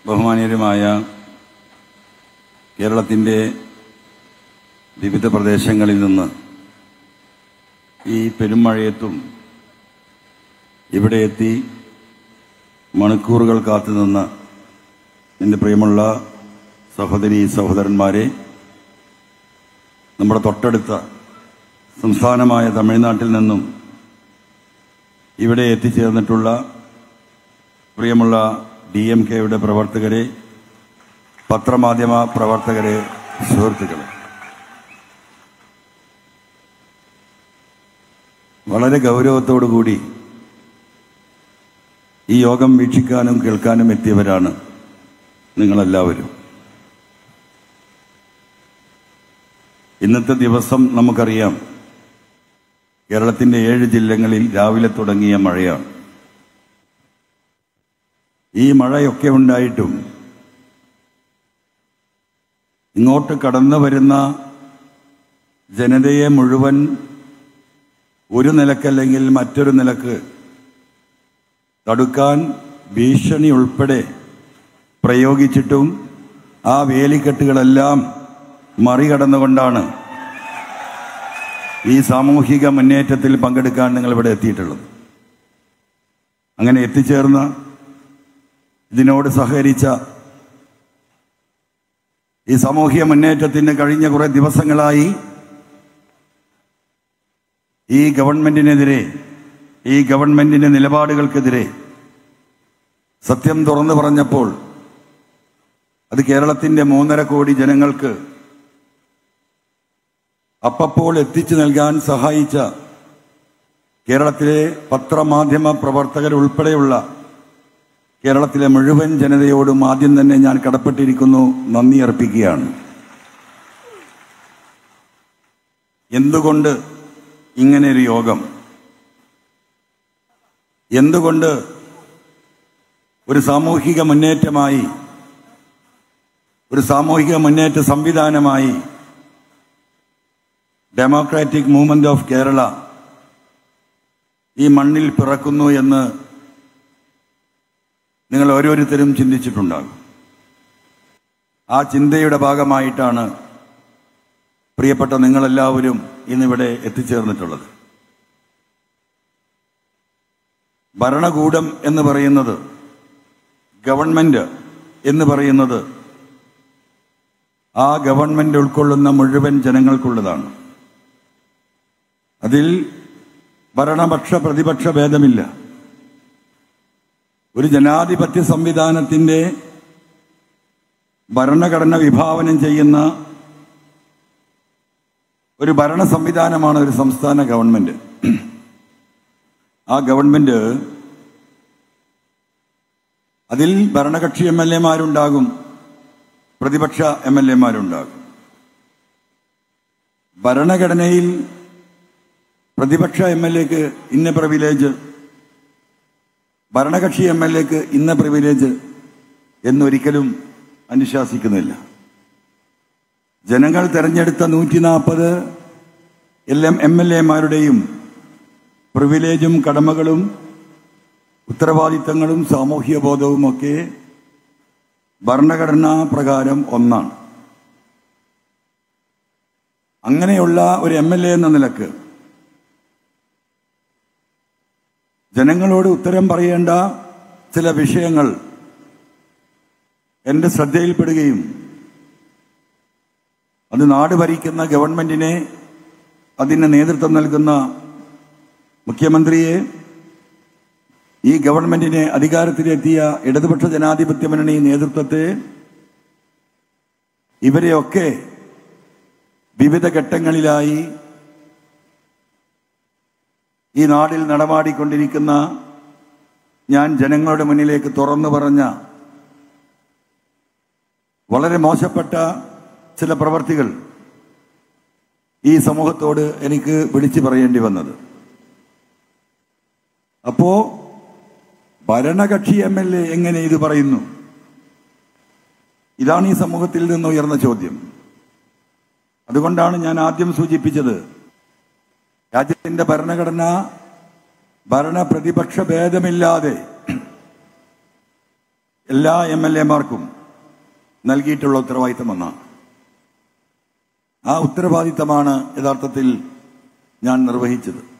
ബഹുമാനീയരുമായ കേരളത്തിൻ്റെ വിവിധ പ്രദേശങ്ങളിൽ നിന്ന് ഈ പെരുമഴയത്തും ഇവിടെ എത്തി മണിക്കൂറുകൾ കാത്തുനിന്ന എൻ്റെ പ്രിയമുള്ള സഹോദരി സഹോദരന്മാരെ നമ്മുടെ തൊട്ടടുത്ത സംസ്ഥാനമായ തമിഴ്നാട്ടിൽ നിന്നും ഇവിടെ എത്തിച്ചേർന്നിട്ടുള്ള പ്രിയമുള്ള ഡി എം കെയുടെ പ്രവർത്തകരെ പത്രമാധ്യമ പ്രവർത്തകരെ സുഹൃത്തുക്കളെ വളരെ ഗൗരവത്തോടു കൂടി ഈ യോഗം വീക്ഷിക്കാനും കേൾക്കാനും എത്തിയവരാണ് നിങ്ങളെല്ലാവരും ഇന്നത്തെ ദിവസം നമുക്കറിയാം കേരളത്തിന്റെ ഏഴ് ജില്ലകളിൽ രാവിലെ തുടങ്ങിയ മഴയാണ് ഈ മഴയൊക്കെ ഉണ്ടായിട്ടും ഇങ്ങോട്ട് കടന്നു വരുന്ന ജനതയെ മുഴുവൻ ഒരു നിലക്കല്ലെങ്കിൽ മറ്റൊരു നിലക്ക് തടുക്കാൻ ഭീഷണി ഉൾപ്പെടെ പ്രയോഗിച്ചിട്ടും ആ വേലിക്കെട്ടുകളെല്ലാം മറികടന്നുകൊണ്ടാണ് ഈ സാമൂഹിക മുന്നേറ്റത്തിൽ പങ്കെടുക്കാൻ നിങ്ങൾ ഇവിടെ എത്തിയിട്ടുള്ളത് അങ്ങനെ എത്തിച്ചേർന്ന ഇതിനോട് സഹകരിച്ച ഈ സാമൂഹിക മുന്നേറ്റത്തിന് കഴിഞ്ഞ കുറെ ദിവസങ്ങളായി ഈ ഗവൺമെന്റിനെതിരെ ഈ ഗവൺമെന്റിന്റെ നിലപാടുകൾക്കെതിരെ സത്യം തുറന്നു പറഞ്ഞപ്പോൾ അത് കേരളത്തിന്റെ മൂന്നര കോടി ജനങ്ങൾക്ക് അപ്പപ്പോൾ എത്തിച്ചു നൽകാൻ സഹായിച്ച കേരളത്തിലെ പത്രമാധ്യമ പ്രവർത്തകരുൾപ്പെടെയുള്ള കേരളത്തിലെ മുഴുവൻ ജനതയോടും ആദ്യം തന്നെ ഞാൻ കടപ്പെട്ടിരിക്കുന്നു നന്ദി അർപ്പിക്കുകയാണ് എന്തുകൊണ്ട് ഇങ്ങനെ ഒരു യോഗം എന്തുകൊണ്ട് ഒരു സാമൂഹിക മുന്നേറ്റമായി ഒരു സാമൂഹിക മുന്നേറ്റ സംവിധാനമായി ഡെമോക്രാറ്റിക് മൂവ്മെന്റ് ഓഫ് കേരള ഈ മണ്ണിൽ പിറക്കുന്നു എന്ന് നിങ്ങൾ ഓരോരുത്തരും ചിന്തിച്ചിട്ടുണ്ടാകും ആ ചിന്തയുടെ ഭാഗമായിട്ടാണ് പ്രിയപ്പെട്ട നിങ്ങളെല്ലാവരും ഇന്നിവിടെ എത്തിച്ചേർന്നിട്ടുള്ളത് ഭരണകൂടം എന്ന് പറയുന്നത് ഗവൺമെന്റ് എന്ന് പറയുന്നത് ആ ഗവൺമെന്റ് ഉൾക്കൊള്ളുന്ന മുഴുവൻ ജനങ്ങൾക്കുള്ളതാണ് അതിൽ ഭരണപക്ഷ പ്രതിപക്ഷ ഭേദമില്ല ഒരു ജനാധിപത്യ സംവിധാനത്തിന്റെ ഭരണഘടന വിഭാവനം ചെയ്യുന്ന ഒരു ഭരണ സംവിധാനമാണ് ഒരു സംസ്ഥാന ഗവൺമെന്റ് ആ ഗവൺമെന്റ് അതിൽ ഭരണകക്ഷി എം എൽ എമാരുണ്ടാകും പ്രതിപക്ഷ എം എൽ എമാരുണ്ടാകും ഭരണഘടനയിൽ പ്രതിപക്ഷ എം എൽ എക്ക് ഇന്ന പ്രിവിലേജ് ഭരണകക്ഷി എം എൽ എക്ക് ഇന്ന പ്രിവിലേജ് എന്നൊരിക്കലും അനുശാസിക്കുന്നില്ല ജനങ്ങൾ തെരഞ്ഞെടുത്ത നൂറ്റി നാൽപ്പത് എല്ലാം എം എൽ എമാരുടെയും പ്രിവിലേജും കടമകളും ഉത്തരവാദിത്തങ്ങളും സാമൂഹ്യ ബോധവും ഒക്കെ ഭരണഘടനാ പ്രകാരം ഒന്നാണ് അങ്ങനെയുള്ള ഒരു എം എൽ എ എന്ന നിലക്ക് ജനങ്ങളോട് ഉത്തരം പറയേണ്ട ചില വിഷയങ്ങൾ എന്റെ ശ്രദ്ധയിൽപ്പെടുകയും അത് നാട് ഭരിക്കുന്ന ഗവൺമെന്റിനെ അതിന് നേതൃത്വം നൽകുന്ന മുഖ്യമന്ത്രിയെ ഈ ഗവൺമെന്റിനെ അധികാരത്തിലെത്തിയ ഇടതുപക്ഷ ജനാധിപത്യ മുന്നണി നേതൃത്വത്തെ ഇവരെയൊക്കെ വിവിധ ഘട്ടങ്ങളിലായി ഈ നാടിൽ നടമാടിക്കൊണ്ടിരിക്കുന്ന ഞാൻ ജനങ്ങളുടെ മുന്നിലേക്ക് തുറന്നു പറഞ്ഞ വളരെ മോശപ്പെട്ട ചില പ്രവർത്തികൾ ഈ സമൂഹത്തോട് എനിക്ക് വിളിച്ചു പറയേണ്ടി വന്നത് അപ്പോ ഭരണകക്ഷി എം എൽ എ എങ്ങനെ ഇത് പറയുന്നു ഇതാണ് ഈ സമൂഹത്തിൽ നിന്ന് ഉയർന്ന ചോദ്യം അതുകൊണ്ടാണ് ഞാൻ ആദ്യം സൂചിപ്പിച്ചത് രാജ്യത്തിന്റെ ഭരണഘടന ഭരണ പ്രതിപക്ഷ ഭേദമില്ലാതെ എല്ലാ എം എൽ എമാർക്കും നൽകിയിട്ടുള്ള ഉത്തരവാദിത്തമെന്നാണ് ആ ഉത്തരവാദിത്തമാണ് യഥാർത്ഥത്തിൽ ഞാൻ നിർവഹിച്ചത്